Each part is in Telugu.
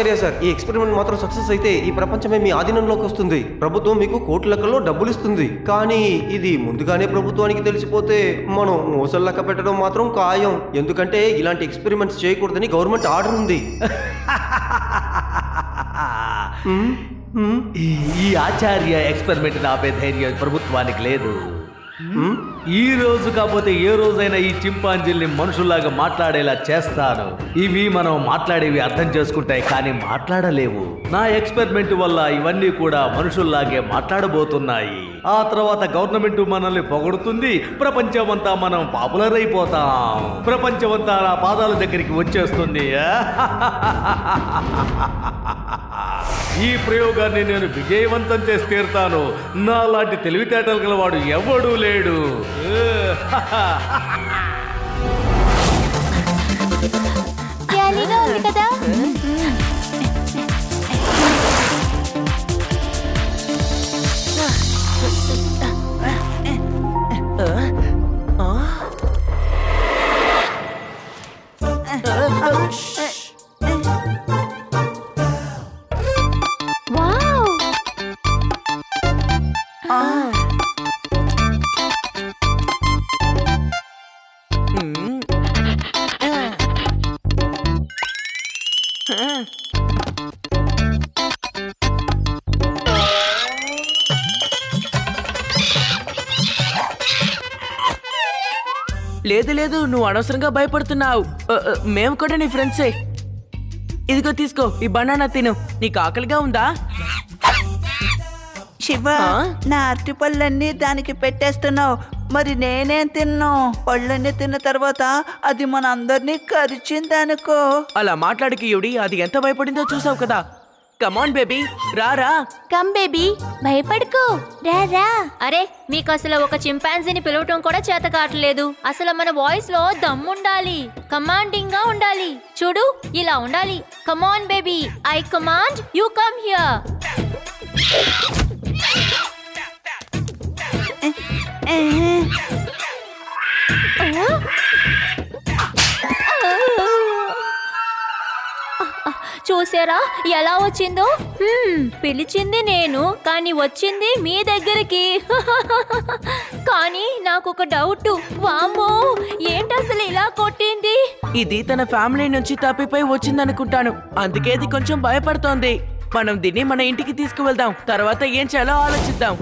ఆచార్య సార్ ఈ ఎక్స్పెరిమెంట్ మాత్రం సక్సెస్ అయితే ఈ ప్రపంచమే మీ ఆధీనంలోకి వస్తుంది ప్రభుత్వం మీకు కోట్ల లెక్కల్లో డబ్బులు ఇస్తుంది కానీ ఇది ముందుగానే ప్రభుత్వానికి తెలిసిపోతే మనం మోసలు లెక్క పెట్టడం మాత్రం ఖాయం ఎందుకంటే ఇలాంటి ఎక్స్పెరిమెంట్స్ చేయకూడదని గవర్నమెంట్ ఆర్డర్ ఉంది హ్మ్? హ్మ్? ఈ ఈ ఆచార్య ఎక్స్పెరిమెంట్ ఆపే ధైర్యం ప్రభుత్వానికి లేదు హ్మ్? ఈ రోజు కాకపోతే ఏ రోజైనా ఈ చింపాంజీల్ని మనుషుల్లాగా మాట్లాడేలా చేస్తాను ఇవి మనం మాట్లాడేవి అర్థం చేసుకుంటాయి కానీ మాట్లాడలేవు నా ఎక్స్పెరిమెంట్ వల్ల ఇవన్నీ కూడా మనుషుల్లాగే మాట్లాడబోతున్నాయి ఆ తర్వాత గవర్నమెంట్ మనల్ని పొగడుతుంది ప్రపంచమంతా మనం పాపులర్ అయిపోతాం ప్రపంచమంతా నా పాదాల దగ్గరికి వచ్చేస్తుంది ఈ ప్రయోగాన్ని నేను విజయవంతం చేసి తీరుతాను నా లాంటి తెలివితేటలు గలవాడు ఎవడూ లేడు జాలీగా ఉంది కదా వావ్ లేదు లేదు నువ్వు అనవసరంగా భయపడుతున్నావు అ, అ, మేము కూడా నీ ఫ్రెండ్సే ఇదిగో తీసుకో ఈ బనానా తిను నీకు ఆకలిగా ఉందా శివ ఆ? నా అరటి పళ్ళన్నీ దానికి పెట్టేస్తున్నావు మరి నేనేం తిన్నాను పళ్ళన్నీ తిన్న తర్వాత అది మన అందరినీ కరిచిందనుకో అలా మాట్లాడికి యుడి అది ఎంత భయపడిందో చూసావు కదా కమాన్ బేబీ రారా కమ్ బేబీ భయపడుకో రా రా అరే మీకు అసలు ఒక చింపాంజీని పిలవటం కూడా చేత కావట్లేదు అసలు మన వాయిస్ లో దమ్ముండాలి కమాండింగ్ గా ఉండాలి చూడు ఇలా ఉండాలి come on baby I command you come here చూసారా ఎలా వచ్చిందో హ్మ్, పిలిచింది నేను కానీ వచ్చింది మీ దగ్గరికి కానీ నాకు ఒక డౌట్ వామ్మో ఏంటి అసలు ఇలా కొట్టింది ఇది తన ఫ్యామిలీ నుంచి తప్పిపోయి వచ్చిందనుకుంటాను అందుకే ఇది కొంచెం భయపడుతోంది మనం దీన్ని మన ఇంటికి తీసుకువెళ్దాం తర్వాత ఏం చేయాలో ఆలోచిద్దాం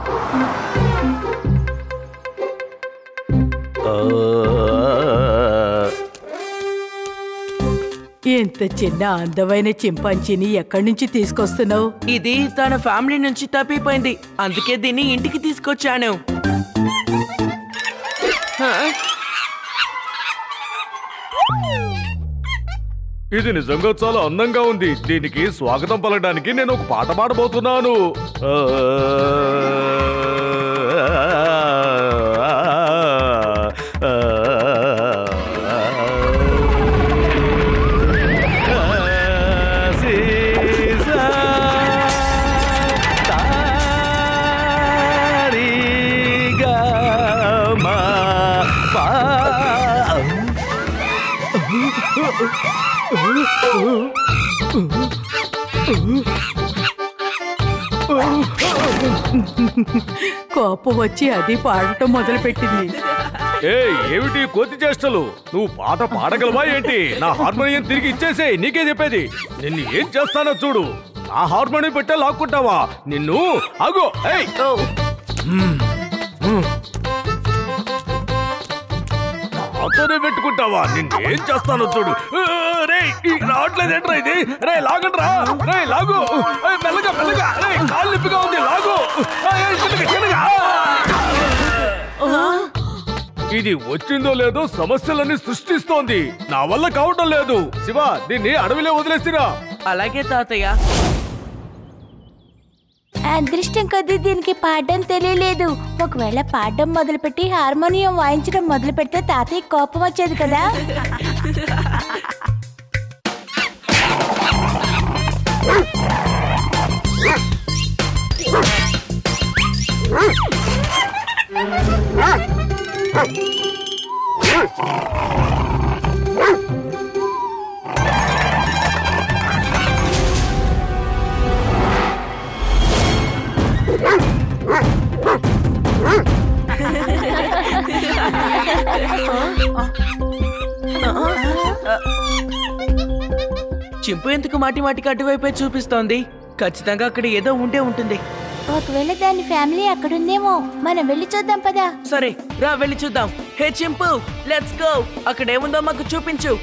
ఎంత చిన్న అందమైన చింపాంజీని ఎక్కడి నుంచి తీసుకొస్తున్నావు ఇది తన ఫ్యామిలీ నుంచి తప్పిపోయింది అందుకే దీన్ని ఇంటికి తీసుకొచ్చాను హ? ఇది నిజంగా చాలా అందంగా ఉంది దీనికి స్వాగతం పలకడానికి నేను ఒక పాట పాడబోతున్నాను కోపం వచ్చి అది పాడటం మొదలుపెట్టింది ఏ ఏమిటి కోతి చేష్టలు నువ్వు పాట పాడగలవా ఏంటి నా హార్మోనియం తిరిగి ఇచ్చేసేయ్ నీకే చెప్పేది నిన్ను ఏం చేస్తానో చూడు నా హార్మోనియం పెట్టే లాక్కుంటావా నిన్ను ఆగు ఏయ్ ఓ, నాతోనే పెట్టుకుంటావా నిన్ను ఏం చేస్తానో చూడు ఆ, రేయ్ ఈ రావట్లేదు ఏంట్రా ఇది రే లాగండ్రా రే లాగు ఏయ్, మెల్లగా మెల్లగా రే కాళ్ళు నొప్పిగా ఉంది లాగు ఏయ్, ఏయ్, చిన్నగా, చిన్నగా. ఇది వచ్చిందో లేదో సమస్యలన్నీ సృష్టిస్తోంది నా వల్ల కావటం లేదు శివ దీన్ని అడవిలో వదిలేసిరా అలాగే తాతయ్య అదృష్టం కొద్దీ దీనికి పాడడం తెలియలేదు ఒకవేళ పాడడం మొదలుపెట్టి హార్మోనియం వాయించడం మొదలు పెడితే తాతయ్య కోపం వచ్చేది కదా చింపు ఎందుకు మాటి మాటికి అటువైపే చూపిస్తోంది ఖచ్చితంగా అక్కడ ఏదో ఉండే ఉంటుంది ఒకవేళ దాని ఫ్యామిలీ అక్కడుందేమో మనం వెళ్ళి చూద్దాం పదా సరే రా వెళ్ళి చూద్దాం హే చింపు లెట్స్ గో అక్కడ ఏముందో మాకు చూపించు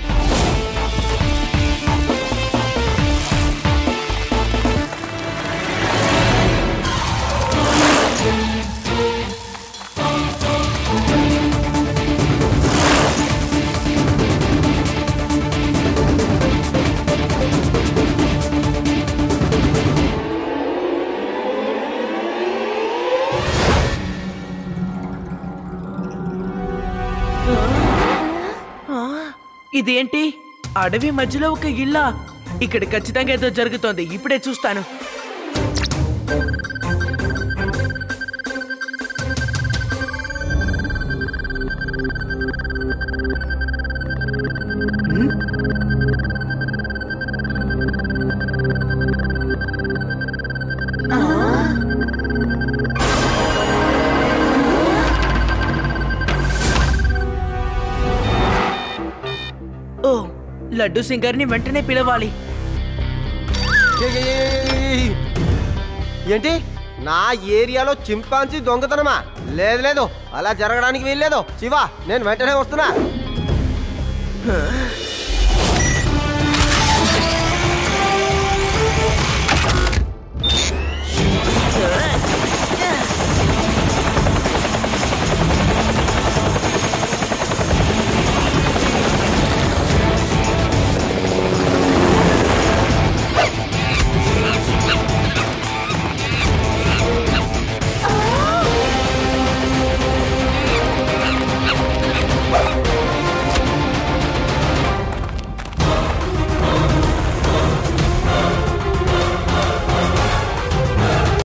ఆ, ఇదేంటి అడవి మధ్యలో ఒక ఇల్లా ఇక్కడ ఖచ్చితంగా ఏదో జరుగుతోంది ఇప్పుడే చూస్తాను హ్మ్? ఓ లడ్డు సింగర్ని వెంటనే పిలవాలి ఏయ్, ఏయ్, ఏయ్, ఏయ్, ఏయ్. ఏంటి నా ఏరియాలో చింపాంజీ దొంగతనమా లేదు లేదు అలా జరగడానికి వీల్లేదు శివ నేను వెంటనే వస్తున్నా ఆ,